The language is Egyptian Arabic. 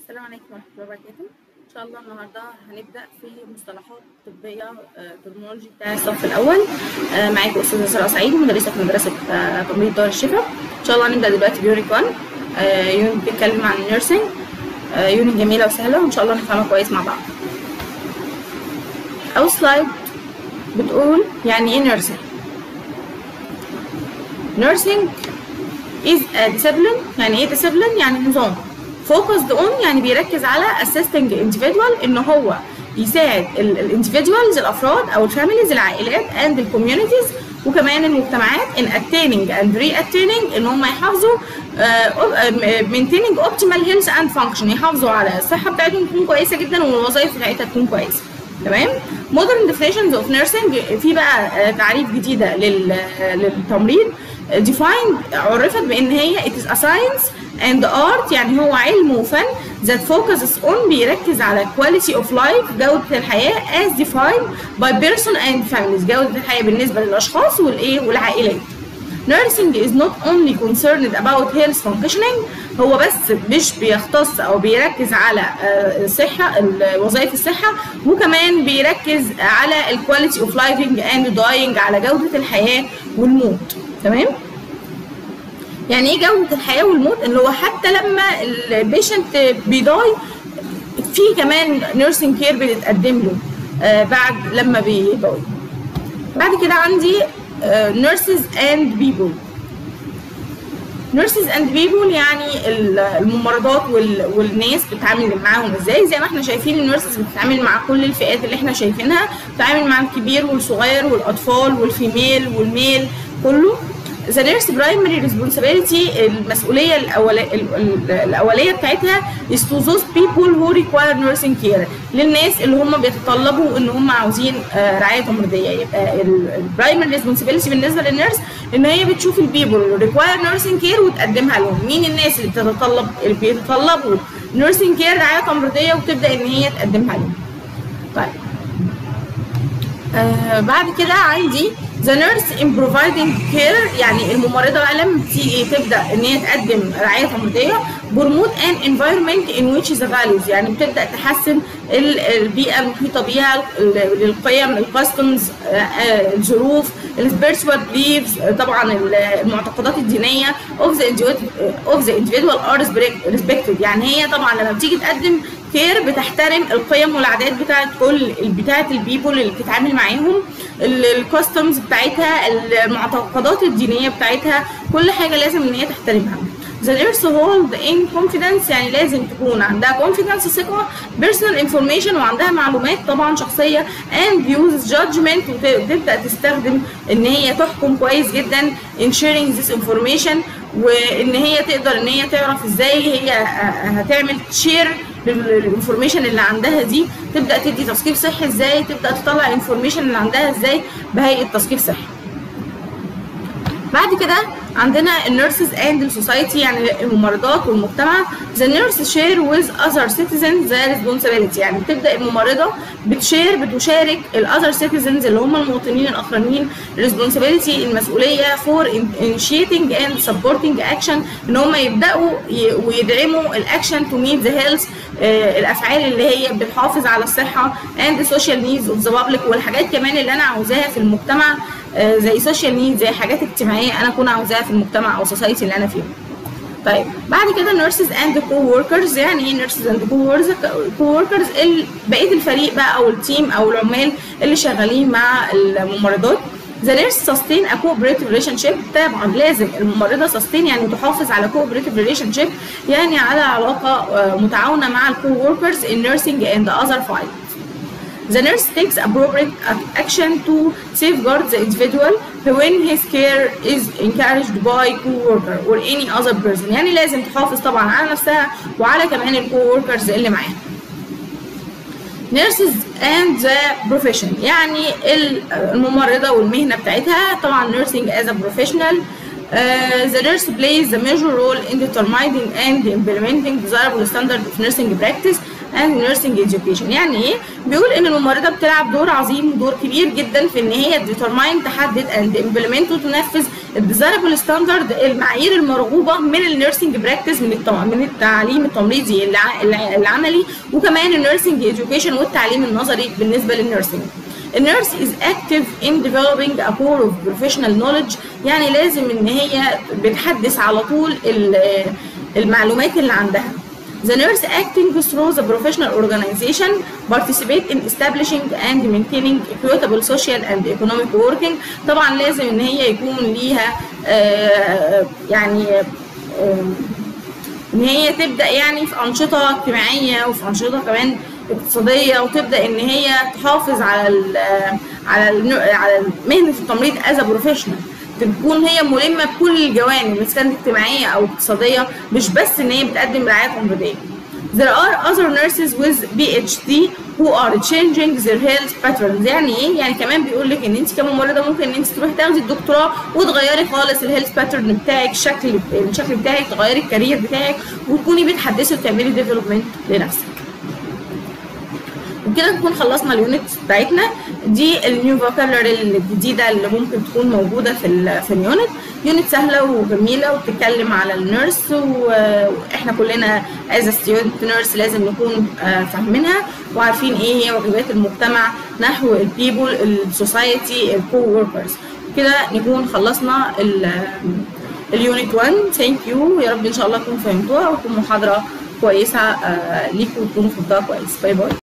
السلام عليكم ورحمة الله وبركاته إن شاء الله النهاردة هنبدأ في مصطلحات طبية ترمولوجي بتاع الصف الأول آه، معاكم أستاذة سارة سعيد مدرسة في مدرسة آه، تمريض دار الشفا إن شاء الله هنبدأ دلوقتي بيونت 1 آه، يونت بتتكلم عن النيرسينج آه، يونت جميلة وسهلة وإن شاء الله نفهمها كويس مع بعض أول سلايد بتقول يعني إيه نيرسينج نيرسينج is a discipline يعني ايه discipline يعني نظام focused on يعني بيركز على assisting individual ان هو يساعد الانديفيدوالز الافراد او الفاميليز العائلات and الكوميونيتيز وكمان المجتمعات in attaining and re-attaining ان هم يحافظوا uh, maintaining optimal health and function يحافظوا على الصحه بتاعتهم تكون كويسه جدا والوظائف بتاعتها تكون كويسه تمام modern definitions of nursing في بقى تعريف جديده لل للتمريض defined عرفت بان هي it is a science and art يعني هو علم وفن that focuses on بيركز على quality of life جودة الحياة as defined by person and families جودة الحياة بالنسبة للأشخاص والإيه والعائلات nursing is not only concerned about health functioning هو بس مش بيختص او بيركز على الصحه وظائف الصحه وكمان بيركز على الكواليتي اوف لايفنج اند داينج على جوده الحياه والموت تمام يعني ايه جوده الحياه والموت اللي هو حتى لما البيشنت بيداي في كمان نيرسينج كير بتتقدم له آه بعد لما بيداي بعد كده عندي نيرسز اند بيبول نيرسز اند بيبول يعني الممرضات والناس بتتعامل معاهم ازاي زي ما احنا شايفين النيرسز بتتعامل مع كل الفئات اللي احنا شايفينها بتتعامل مع الكبير والصغير والاطفال والفيميل والميل كله the nurse primary responsibility المسؤولية الأولية, الأولية بتاعتها is to those people who require nursing care للناس اللي هم بيتطلبوا إن هم عاوزين رعاية تمريضية يبقى البرايمري responsibility بالنسبة للنيرس إن هي بتشوف البيبل require nursing care وتقدمها لهم مين الناس اللي بتتطلب اللي بيتطلبوا nursing care رعاية تمريضية وتبدأ إن هي تقدمها لهم طيب آه بعد كده عندي The nurse in providing care يعني الممرضة بقى لما تيجي تبدأ إن هي تقدم رعاية تمريضية promote an environment in which the values يعني بتبدأ تحسن البيئة المحيطة بيها القيم الكاستمز الظروف السبيرتشوال بليفز طبعا المعتقدات الدينية of the of the individual are respected يعني هي طبعا لما بتيجي تقدم كير بتحترم القيم والعادات بتاعت كل بتاعت البيبول اللي بتتعامل معاهم الكاستمز بتاعتها المعتقدات الدينيه بتاعتها كل حاجه لازم ان هي تحترمها The nurse hold in confidence يعني لازم تكون عندها confidence ثقة personal information وعندها معلومات طبعا شخصية and use judgment وتبدأ تستخدم ان هي تحكم كويس جدا in sharing this information وان هي تقدر ان هي تعرف ازاي هي هتعمل شير الانفورميشن اللي عندها دي تبدا تدي تثقيف صحي ازاي تبدا تطلع الانفورميشن اللي عندها ازاي بهيئه تثقيف صحي بعد كده عندنا النيرسز اند السوسايتي يعني الممرضات والمجتمع ذا نيرس شير ويز اذر سيتيزنز ذا ريسبونسابيلتي يعني بتبدا الممرضه بتشير بتشارك الاذر سيتيزنز اللي هم المواطنين الاخرين ريسبونسابيلتي المسؤوليه فور انيشيتنج اند سبورتنج اكشن ان هم يبداوا ويدعموا الاكشن تو ميت ذا هيلث الافعال اللي هي بتحافظ على الصحه اند سوشيال نيدز اوف ذا بابليك والحاجات كمان اللي انا عاوزاها في المجتمع زي سوشيال نيد زي حاجات اجتماعيه انا اكون عاوزاها في المجتمع او السوسايتي اللي انا فيه طيب بعد كده نيرسز اند كو وركرز يعني ايه نيرسز اند كو وركرز بقيه الفريق بقى او التيم او العمال اللي شغالين مع الممرضات The nurse sustain a cooperative relationship طبعا لازم الممرضة sustain يعني تحافظ على cooperative relationship يعني على علاقة متعاونة مع الكو workers in nursing and other fields. The nurse takes appropriate action to safeguard the individual when his care is encouraged by co-worker or any other person يعني لازم تحافظ طبعا على نفسها وعلى كمان الكو workers اللي معاها. nurses and the profession يعني الممرضة والمهنة بتاعتها طبعا nursing as a professional Uh, the nurse plays a major role in determining and implementing desirable standard of nursing practice and nursing education يعني ايه بيقول ان الممرضه بتلعب دور عظيم ودور كبير جدا في ان هي determine تحدد and implement وتنفذ الديزايربل ستاندرد المعايير المرغوبه من النيرسينج براكتس من التم... من التعليم التمريضي الع... العملي وكمان النيرسينج education والتعليم النظري بالنسبه للنيرسينج النيرس is active in developing a core of professional knowledge يعني لازم ان هي بتحدث على طول المعلومات اللي عندها The nurse acting through the professional organization participate in establishing and maintaining equitable social and economic working طبعا لازم ان هي يكون ليها آه يعني آه ان هي تبدا يعني في انشطه اجتماعيه وفي انشطه كمان اقتصاديه وتبدا ان هي تحافظ على ال على ال على مهنه التمريض از بروفيشنال تكون هي ملمه بكل الجوانب اذا كانت اجتماعيه او اقتصاديه مش بس ان هي بتقدم رعايه تمريضيه. There are other nurses with PhD who are changing their health patterns يعني ايه؟ يعني كمان بيقول لك ان انت كممرضه ممكن ان انت تروحي تاخدي الدكتوراه وتغيري خالص الهيلث باترن بتاعك الشكل الشكل بتاعك تغيري الكارير بتاعك وتكوني بتحدثي وتعملي ديفلوبمنت لنفسك. وبكده نكون خلصنا اليونت بتاعتنا دي النيو فوكابلري الجديده اللي ممكن تكون موجوده في ال في اليونت يونت سهله وجميله وبتتكلم على النيرس واحنا كلنا از ستودنت نيرس لازم نكون فاهمينها وعارفين ايه هي واجبات المجتمع نحو البيبول السوسايتي الكو وركرز كده نكون خلصنا اليونت 1 ثانك يو يا رب ان شاء الله تكونوا فهمتوها وتكون محاضره كويسه ليكم وتكونوا فهمتوها كويس باي باي